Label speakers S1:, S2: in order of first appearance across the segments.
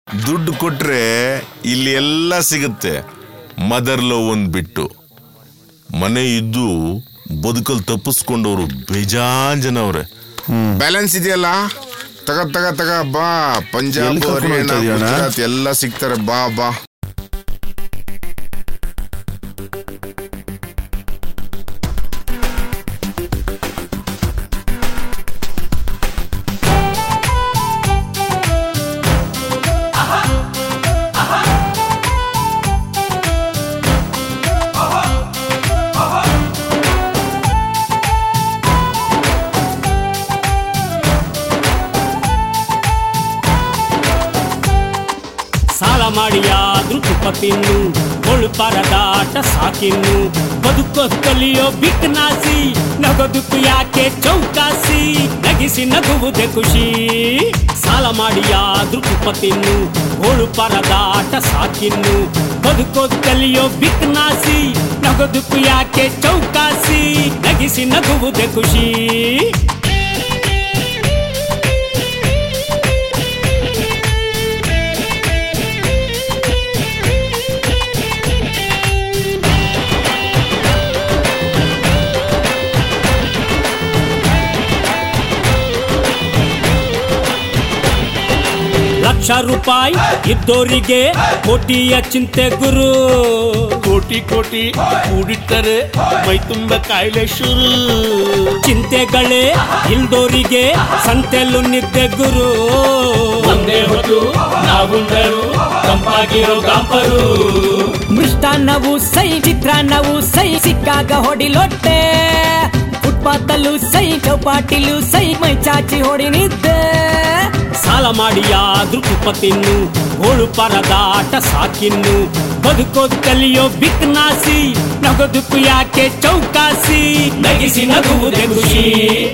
S1: ದುಡ್ಡು ಕೊಟ್ರೆ ಇಲ್ಲಿ ಎಲ್ಲ ಸಿಗುತ್ತೆ ಮದರ್ ಲವ್ ಒಂದ್ ಬಿಟ್ಟು ಮನೆ ಇದ್ದು ಬದುಕಲ್ ತಪ್ಪಿಸ್ಕೊಂಡವ್ರು ಬೇಜಾನ್ ಜನ ಅವ್ರೆ ಬ್ಯಾಲೆನ್ಸ್ ಇದೆಯಲ್ಲ ತಗ ತಗ ತಗ ಬಾ ಪಂಜಾಬ್
S2: ಎಲ್ಲಿ ಕರ್ಕೊಂಡ್
S1: ಹರಿಯಾಣ
S2: ಹೋಗ್ತಾ ಇದೀಯ ಅಣ್ಣ?
S1: ಗುಜರಾತ್ ಎಲ್ಲ ಸಿಗ್ತಾರೆ ಬಾ ಬಾ
S3: ಸಾಲ ಮಾಡಿಯಾದ್ರೂ ತುಪ್ಪ ತಿನ್ನು ಕೊಳು ಪರದಾಟ ಸಾಕಿನ್ನು ಬದುಕೋ ಕಲಿಯೋ ಬಿಕ್ನಾಸಿ ನಗೋದಕ್ಕೂ ಯಾಕೆ ಚೌಕಾಸಿ ನಗಿಸಿ ನಗುವುದೇ ಖುಷಿ ಸಾಲ ಮಾಡಿಯಾದ್ರೂ ತುಪ್ಪ ತಿನ್ನು ಕೊಳು ಪರದಾಟ ಸಾಕಿನ್ನು ಬದುಕೋ ಕಲಿಯೋ ಬಿಕ್ನಾಸಿ ನಗೋದಕ್ಕೂ ಯಾಕೆ ಚೌಕಾಸಿ ನಗಿಸಿ ನಗುವುದೇ ಖುಷಿ ಲಕ್ಷ ರೂಪಾಯಿ ಇದ್ದೋರಿಗೆ ಕೋಟಿಯ ಚಿಂತೆ ಗುರು
S2: ಕೋಟಿ ಕೋಟಿ ಕೂಡಿಟ್ಟರೆ ಮೈ ತುಂಬ ಕಾಯಿಲೆ ಶುರು
S3: ಚಿಂತೆಗಳೇ ಇಲ್ದೋರಿಗೆ ಸಂತೆಲ್ಲೂ ನಿದ್ದೆ ಗುರು ಒಂದೇ ಹೊತ್ತು ನಾವುಂಡರು ತಂಪಾಗಿರೋ ಗಾಂಪರು
S4: ಮೃಷ್ಟಾನ್ನವು ಸೈ ಚಿತ್ರಾನ್ನವು ಸೈ ಸಿಕ್ಕಾಗ ಹೊಡಿಲೊಟ್ಟೆ ಫುಟ್ಪಾತಲ್ಲೂ ಸೈ ಚೌಪಾಟಿಲೂ ಸೈ ಮೈ ಚಾಚಿ ಹೊಡಿ ನಿದ್ದೆ
S3: ಸಾಲ ಮಾಡಿಯಾದ್ರೂ ತುಪ್ಪ ತಿನ್ನು ಹೋಳು ಪರದಾಟ ಸಾಕಿನ್ನು ಬದುಕೋದ್ ಕಲಿಯೋ ಬಿಕ್ನಾಸಿ ನಗೋದಕ್ಕೂ ಯಾಕೆ ಚೌಕಾಸಿ ನಗಿಸಿ ನಗುವುದೇ ಖುಷಿ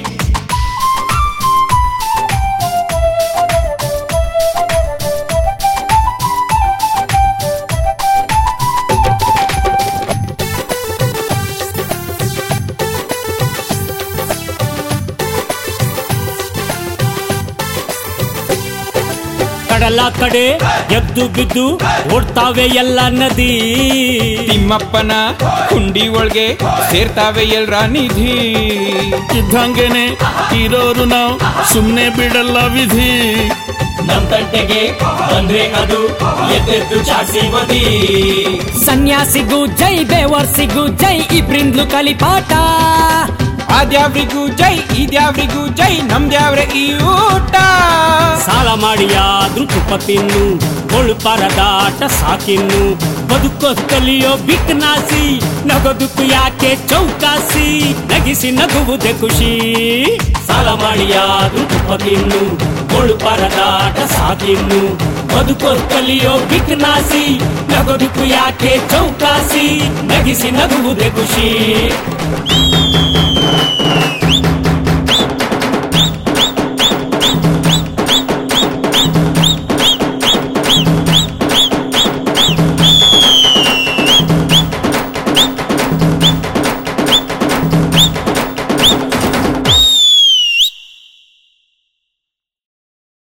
S3: ಕಡಲ ಕಡೆ ಎದ್ದು ಬಿದ್ದು ಓಡ್ತಾವೆ ಎಲ್ಲ ನದಿ
S5: ತಿಮ್ಮಪ್ಪನ ಕುಂಡಿ ಒಳಗೆ ಸೇರ್ತಾವೆ ಎಲ್ರ ನಿಧಿ
S2: ಇದ್ದಂಗೆನೆ ಇರೋರು ನಾವು ಸುಮ್ನೆ ಬಿಡಲ್ಲ ವಿಧಿ
S3: ನಮ್ ತಂಟೆಗೆ ಬಂದ್ರೆ ಅದು ಎದ್ದೆದ್ದು ಚಾಸಿ ಬದಿ
S4: ಸನ್ಯಾಸಿಗೂ ಜೈ ಬೇವರ್ಸಿಗೂ ಜೈ ಇಬ್ರಿಂದ್ಲು ಕಲಿಪಾಠ
S5: ಅದ್ಯಾವ್ರಿಗೂ ಜೈ ಇದ್ಯಾವ್ರಿಗೂ ಜೈ ನಮ್ದ್ಯಾವ್ರೆ ಈ ಊಟ
S3: ಸಾಲ ಮಾಡಿಯಾದ್ರೂ ತುಪ್ಪ ತಿನ್ನು ಕೊಳು ಪರದಾಟ ಸಾಕಿನ್ನು ಬದುಕೋ ಕಲಿಯೋ ಬಿಕ್ನಾಸಿ ನಗೋದಕ್ಕೂ ಯಾಕೆ ಚೌಕಾಸಿ ನಗಿಸಿ ನಗುವುದೇ ಖುಷಿ ಸಾಲ ಮಾಡಿಯಾದ್ರೂ ತುಪ್ಪ ತಿನ್ನು ಕೊಳು ಪರದಾಟ ಸಾಕಿನ್ನು ಬದುಕೋ ಕಲಿಯೋ ಬಿಕ್ನಾಸಿ ನಗೋದಕ್ಕೂ ಯಾಕೆ ಚೌಕಾಸಿ ನಗಿಸಿ ನಗುವುದೇ ಖುಷಿ